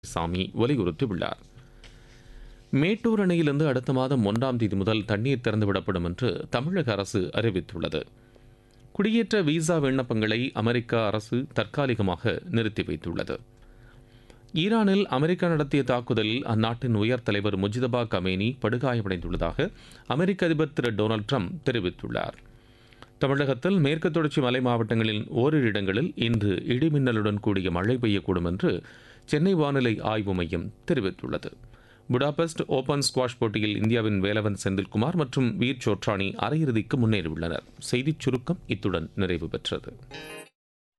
சாமி வலியுறுத்தியுள்ளார் மேட்டூர் அணையிலிருந்து அடுத்த மாதம் ஒன்றாம் தேதி முதல் தண்ணீர் திறந்துவிடப்படும் என்று தமிழக அரசு அறிவித்துள்ளது குடியேற்ற விசா விண்ணப்பங்களை அமெரிக்க அரசு தற்காலிகமாக நிறுத்தி வைத்துள்ளது ஈரானில் அமெரிக்கா நடத்திய தாக்குதலில் அந்நாட்டின் உயர் தலைவர் முஜிதபா கமேனி படுகாயமடைந்துள்ளதாக அமெரிக்க அதிபர் திரு டொனால்டு ட்ரம்ப் தெரிவித்துள்ளார் தமிழகத்தில் மேற்கு தொடர்ச்சி மலை மாவட்டங்களில் ஓரிரு இடங்களில் இன்று இடிமின்னலுடன் கூடிய மழை பெய்யக்கூடும் என்று சென்னை வானிலை ஆய்வு மையம் தெரிவித்துள்ளது புடாபெஸ்ட் ஓபன் ஸ்குவாஷ் போட்டியில் இந்தியாவின் வேலவன் செந்தில்குமார் மற்றும் வீர் சோட்ரானி அரையிறுதிக்கு முன்னேறியுள்ளனர் செய்திச் சுருக்கம் இத்துடன் நிறைவு பெற்றது